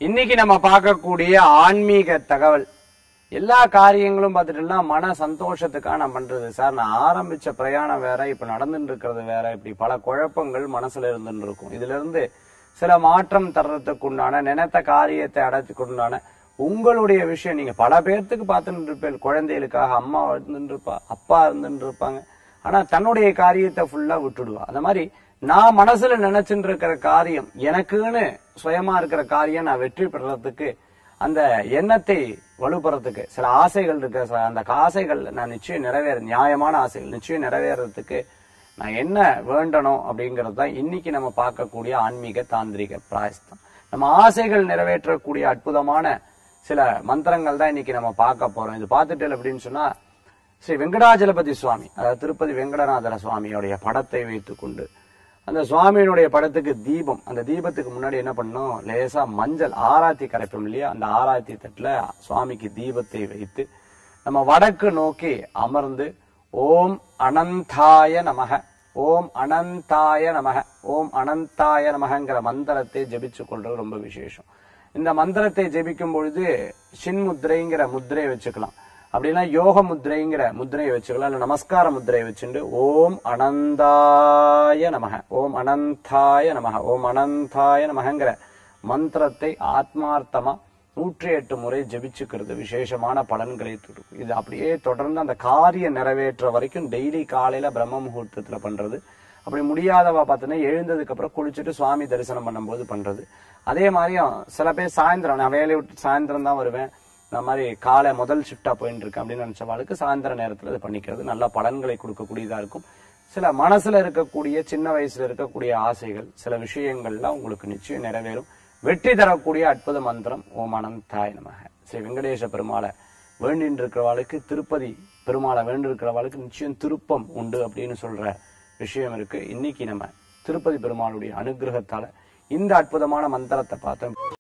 இன்னைக்கு நம்ம பார்க்கக்கூடிய ஆன்மீக தகவல் எல்லா காரியங்களும் பார்த்துட்டுனா மன சந்தோஷத்துக்காக நான் பண்றது சார் நான் ஆரம்பிச்ச பிரயாணம் வேற இப்ப நடந்துட்டு இருக்கிறது வேற இப்படி பல குழப்பங்கள் மனசுல இருந்துட்டு இருக்கும் இதுல இருந்து சில மாற்றம் தர்றதுக்கு உண்டான நினைத்த காரியத்தை அடைத்துக்கு உண்டான உங்களுடைய விஷயம் நீங்க பல பேர்த்துக்கு பார்த்துட்டு இருப்பேன் குழந்தைகளுக்காக அம்மா இருந்துட்டு இருப்பா அப்பா இருந்துட்டு இருப்பாங்க ஆனா தன்னுடைய காரியத்தை ஃபுல்லா விட்டுடுவா அந்த மாதிரி நான் மனசுல நினைச்சுட்டு இருக்கிற காரியம் எனக்குன்னு சுயமா இருக்கிற காரியம் நான் வெற்றி பெறறதுக்கு அந்த எண்ணத்தை வலுப்படுறதுக்கு சில ஆசைகள் இருக்கு சில அந்த ஆசைகள் நான் நிச்சயம் நிறைவேற நியாயமான ஆசைகள் நிச்சயம் நிறைவேறதுக்கு நான் என்ன வேண்டணும் அப்படிங்கிறது தான் இன்னைக்கு நம்ம பார்க்கக்கூடிய ஆன்மீக தாந்திரிக பிராயஸ்தம் நம்ம ஆசைகள் நிறைவேற்றக்கூடிய அற்புதமான சில மந்திரங்கள் தான் இன்னைக்கு நம்ம பார்க்க போறோம் இது பார்த்துட்டு அப்படின்னு சொன்னா ஸ்ரீ வெங்கடாஜலபதி சுவாமி அதாவது திருப்பதி வெங்கடநாதர சுவாமியோடைய படத்தை வைத்துக்கொண்டு அந்த சுவாமியினுடைய படத்துக்கு தீபம் அந்த தீபத்துக்கு முன்னாடி என்ன பண்ணோம் லேசா மஞ்சள் ஆராத்தி கரைப்போம் இல்லையா அந்த ஆராத்தி தட்டுல சுவாமிக்கு தீபத்தை வைத்து நம்ம வடக்கு நோக்கி அமர்ந்து ஓம் அனந்தாய நமக ஓம் அனந்தாய நமக ஓம் அனந்தாய நமகங்கிற மந்திரத்தை ஜெபிச்சு கொள்றது ரொம்ப விசேஷம் இந்த மந்திரத்தை ஜெபிக்கும் பொழுது சின்முத்ரைங்கிற முத்திரையை வச்சுக்கலாம் அப்படின்னா யோக முத்திரைங்கிற முத்திரையை வச்சுக்கலாம் இல்ல நமஸ்கார முத்திரையை வச்சுட்டு ஓம் அனந்தாய நமக ஓம் அனந்தாய நமக ஓம் அனந்தாய நமகங்கிற மந்திரத்தை ஆத்மார்த்தமா நூற்றி எட்டு முறை ஜெபிச்சுக்கிறது விசேஷமான பலன்களை கொடுக்கும் இது அப்படியே தொடர்ந்து அந்த காரியம் நிறைவேற்ற வரைக்கும் டெய்லி காலையில பிரம்ம முகூர்த்தத்துல பண்றது அப்படி முடியாதவா பார்த்தீங்கன்னா எழுந்ததுக்கு அப்புறம் குளிச்சுட்டு சுவாமி தரிசனம் பண்ணும்போது பண்றது அதே மாதிரியும் சில பேர் சாயந்தரம் நான் வேலையை விட்டு சாயந்தரம் தான் வருவேன் இந்த மாதிரி காலை முதல் ஷிஃப்டா போயிட்டு இருக்கேன் அப்படின்னு நினைச்சவாளுக்கு சாயந்தர நேரத்துல இது பண்ணிக்கிறது நல்ல பலன்களை கொடுக்கக்கூடியதா இருக்கும் சில மனசுல இருக்கக்கூடிய சின்ன வயசுல இருக்கக்கூடிய ஆசைகள் சில விஷயங்கள்லாம் உங்களுக்கு நிச்சயம் நிறைவேறும் வெற்றி தரக்கூடிய அற்புத மந்திரம் ஓம் அனந்தாய் நமக ஸ்ரீ வெங்கடேச பெருமாளை வேண்டின்னு இருக்கிறவாளுக்கு திருப்பதி பெருமாளை வேண்டி இருக்கிறவாளுக்கு நிச்சயம் திருப்பம் உண்டு அப்படின்னு சொல்ற விஷயம் இருக்கு இன்னைக்கு நம்ம திருப்பதி பெருமாளுடைய அனுகிரகத்தால இந்த அற்புதமான மந்திரத்தை பார்த்தோம்